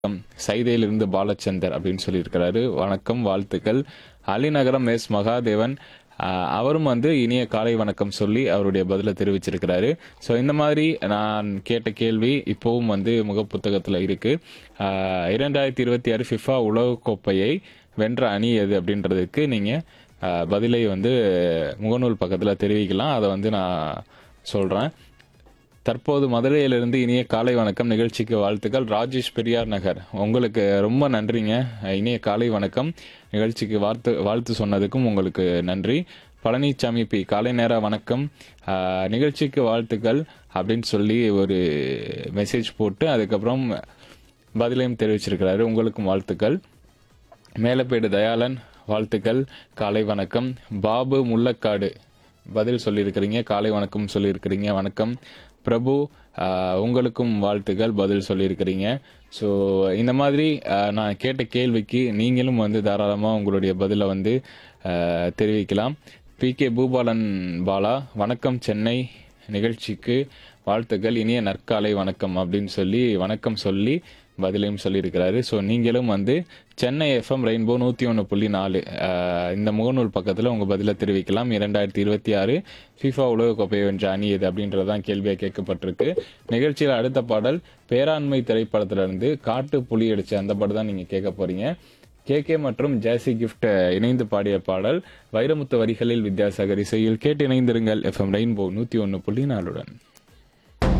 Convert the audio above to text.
சைதையிலிருந்து பாலச்சந்தர் அப்படின்னு சொல்லியிருக்கிறாரு வணக்கம் வாழ்த்துக்கள் அலிநகரம் எஸ் மகாதேவன் ஆஹ், அவரும் வந்து இனிய காலை வணக்கம் சொல்லி அவருடைய பதிலை தெரிவிச்சிருக்கிறாரு ஸோ இந்த மாதிரி நான் கேட்ட கேள்வி இப்போவும் வந்து முகப்புத்தகத்தில் இருக்கு ஆஹ், இரண்டாயிரத்தி இருபத்தி ஆறு ஃபிஃபா உலகக்கோப்பையை வென்ற அணி எது அப்படின்றதுக்கு நீங்கள் பதிலை வந்து முகநூல் பக்கத்தில் தெரிவிக்கலாம் அதை வந்து நான் சொல்கிறேன் தற்போது மதுரையிலிருந்து இனிய காலை வணக்கம் நிகழ்ச்சிக்கு வாழ்த்துக்கள் ராஜேஷ் பெரியார் நகர் உங்களுக்கு ரொம்ப நன்றிங்க இனிய காலை வணக்கம் நிகழ்ச்சிக்கு வாழ்த்து வாழ்த்து சொன்னதுக்கும் உங்களுக்கு நன்றி பழனிசாமி பி காலை நேர வணக்கம் ஆஹ், நிகழ்ச்சிக்கு வாழ்த்துக்கள் அப்படின்னு சொல்லி ஒரு மெசேஜ் போட்டு அதுக்கப்புறம் பதிலையும் தெரிவிச்சிருக்கிறாரு உங்களுக்கும் வாழ்த்துக்கள் மேலப்பேடு தயாளன் வாழ்த்துக்கள் காலை வணக்கம் பாபு முள்ளக்காடு பதில் சொல்லியிருக்கிறீங்க காலை வணக்கம் சொல்லியிருக்கிறீங்க வணக்கம் பிரபு ஆஹ், உங்களுக்கும் வாழ்த்துக்கள் பதில் சொல்லியிருக்கிறீங்க ஸோ இந்த மாதிரி ஆஹ், நான் கேட்ட கேள்விக்கு நீங்களும் வந்து தாராளமாக உங்களுடைய பதிலை வந்து ஆஹ், தெரிவிக்கலாம் பி கே பூபாலன் பாலா வணக்கம் சென்னை நிகழ்ச்சிக்கு வாழ்த்துக்கள் இனிய நற்காலை வணக்கம் அப்படின்னு சொல்லி வணக்கம் சொல்லி பதிலையும் சொல்லியிருக்கிறாரு ஸோ நீங்களும் வந்து சென்னை எஃப்எம் ரெயின்போ நூற்றி ஒன்று புள்ளி நாலு ஆஹ், இந்த முகநூல் பக்கத்தில் உங்கள் பதிலை தெரிவிக்கலாம் இரண்டாயிரத்தி இருபத்தி ஆறு ஃபிஃபா உலகக்கோப்பையை வென்ற அணி எது அப்படின்றதான் கேள்வியாக கேட்கப்பட்டிருக்கு நிகழ்ச்சியில் அடுத்த பாடல் பேராண்மை திரைப்படத்திலிருந்து காட்டு புலி அடிச்ச அந்த பாட்டு தான் நீங்கள் கேட்க போறீங்க கே கே மற்றும் ஜாசி கிஃப்ட் இணைந்து பாடிய பாடல் வைரமுத்து வரிகளில் வித்யாசாகர் இசையில் கேட்டு இணைந்திருங்கள் எஃப்எம் ரெயின்போ நூற்றி ஒன்று புள்ளி நாலுடன்